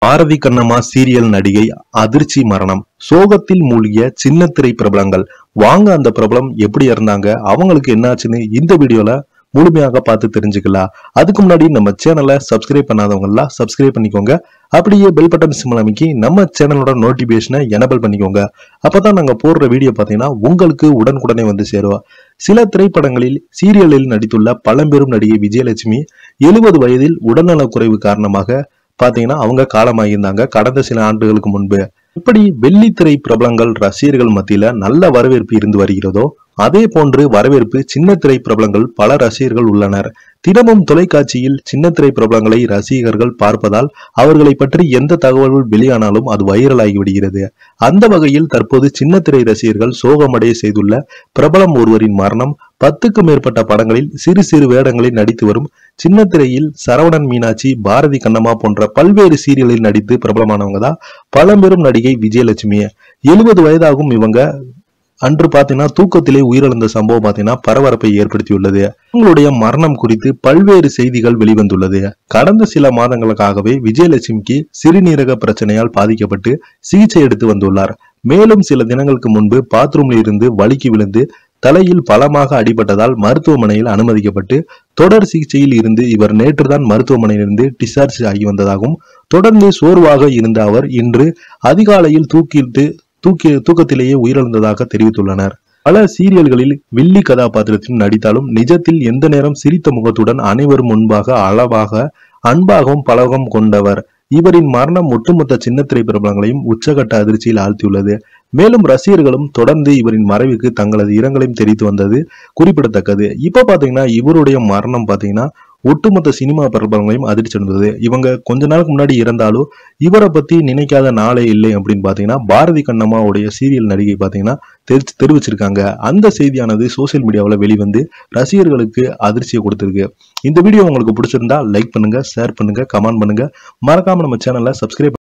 Bharathi Kannamma serial நடிகை அதிர்ச்சி மரணம் சோகத்தில் மூழ்கிய சின்ன திரை பிரபலங்கள் வாங்க அந்த பிரபலம் எப்படி இருந்தாங்க அவங்களுக்கு என்னாச்சுன்னு இந்த வீடியோல முழுமையாக பார்த்து தெரிஞ்சுக்கலாம் அதுக்கு முன்னாடி நம்ம சேனலை சப்ஸ்கிரைப் பண்ணாதவங்க எல்லாம் சப்ஸ்கிரைப் பண்ணிக்கோங்க அப்படியே பெல் பட்டன் சிம்பிள் அமைக்கி நம்ம சேனலோட நோட்டிபிகேஷனை எனபிள் பண்ணிக்கோங்க அப்பதான் நாங்க போடுற வீடியோ பார்த்தீங்கன்னா உங்களுக்கு உடனுக்குடனே வந்து சேருவோம் சில திரைப்படங்களில் சீரியலில் நடித்துள்ள பழம்பெரும் நடிகை விஜயலட்சுமி எழுபது வயதில் உடல்நலக்குறைவு காரணமாக பாத்தீங்கன்னா அவங்க காலமாகியிருந்தாங்க கடந்த சில ஆண்டுகளுக்கு முன்பு இப்படி வெள்ளித்திரை பிரபலங்கள் ரசிகர்கள் மத்தியில நல்ல வரவேற்பு இருந்து வருகிறதோ அதே போன்று வரவேற்பு சின்ன திரை பிரபலங்கள் பல ரசிகர்கள் உள்ளனர் தினமும் தொலைக்காட்சியில் சின்ன திரை பிரபலங்களை ரசிகர்கள் பார்ப்பதால் அவர்களை பற்றி எந்த தகவல்கள் வெளியானாலும் அது வைரலாகி விடுகிறது அந்த வகையில் தற்போது சின்ன திரை ரசிகர்கள் சோகமடைய செய்துள்ள பிரபலம் ஒருவரின் மரணம் பத்துக்கு மேற்பட்ட படங்களில் சிறு சிறு வேடங்களில் நடித்து வரும் சின்ன திரையில் சரவணன் மீனாட்சி பாரதி கண்ணம்மா போன்ற பல்வேறு சீரியலில் நடித்து பிரபலமானவங்க தான் பழம்பெரும் நடிகை விஜயலட்சுமி எழுபது வயதாகும் இவங்க அன்று பாத்தீங்கன்னா தூக்கத்திலே உயிரிழந்த சம்பவம் பாத்தீங்கன்னா பரபரப்பை ஏற்படுத்தியுள்ளது இவங்களுடைய மரணம் குறித்து பல்வேறு செய்திகள் வெளிவந்துள்ளது கடந்த சில மாதங்களுக்காகவே விஜயலட்சுமிக்கு சிறுநீரக பிரச்சனையால் பாதிக்கப்பட்டு சிகிச்சை எடுத்து வந்துள்ளார் மேலும் சில தினங்களுக்கு முன்பு பாத்ரூமில் இருந்து வலிக்கு விழுந்து தலையில் பலமாக அடிபட்டதால் மருத்துவமனையில் அனுமதிக்கப்பட்டு தொடர் சிகிச்சையில் இருந்து இவர் நேற்றுதான் மருத்துவமனையிலிருந்து டிஸ்சார்ஜ் ஆகி வந்ததாகவும் தொடர்ந்து சோர்வாக இருந்த அவர் இன்று அதிகாலையில் தூக்கிட்டு தூக்கி தூக்கத்திலேயே உயிரிழந்ததாக தெரிவித்துள்ளனர் பல சீரியல்களில் வில்லி கதாபாத்திரத்தில் நடித்தாலும் நிஜத்தில் எந்த நேரம் சிரித்த முகத்துடன் அனைவரும் முன்பாக அளவாக அன்பாகவும் பழகம் கொண்டவர் இவரின் மரணம் ஒட்டுமொத்த சின்ன திரை பிரபலங்களையும் உச்சகட்ட அதிர்ச்சியில் ஆழ்த்தியுள்ளது மேலும் ரசிகர்களும் தொடர்ந்து இவரின் மறைவுக்கு தங்களது இரங்கலையும் தெரிவித்து வந்தது குறிப்பிடத்தக்கது இப்ப பாத்தீங்கன்னா இவருடைய மரணம் பாத்தீங்கன்னா ஒட்டுமொத்த சினிமா பிரபலங்களையும் அதிர்ச்சி அடைந்தது இவங்க கொஞ்ச நாளுக்கு முன்னாடி இறந்தாலும் இவரை பத்தி நினைக்காத நாளே இல்லை அப்படின்னு பாத்தீங்கன்னா பாரதி கண்ணம்மாவுடைய சீரியல் நடிகை பாத்தீங்கன்னா தெரிவிச்சு தெரிவிச்சிருக்காங்க அந்த செய்தியானது சோசியல் மீடியாவில் வெளிவந்து ரசிகர்களுக்கு அதிர்ச்சியை கொடுத்திருக்கு இந்த வீடியோ உங்களுக்கு பிடிச்சிருந்தா லைக் பண்ணுங்க ஷேர் பண்ணுங்க கமெண்ட் பண்ணுங்க மறக்காம நம்ம சேனலை சப்ஸ்கிரைப்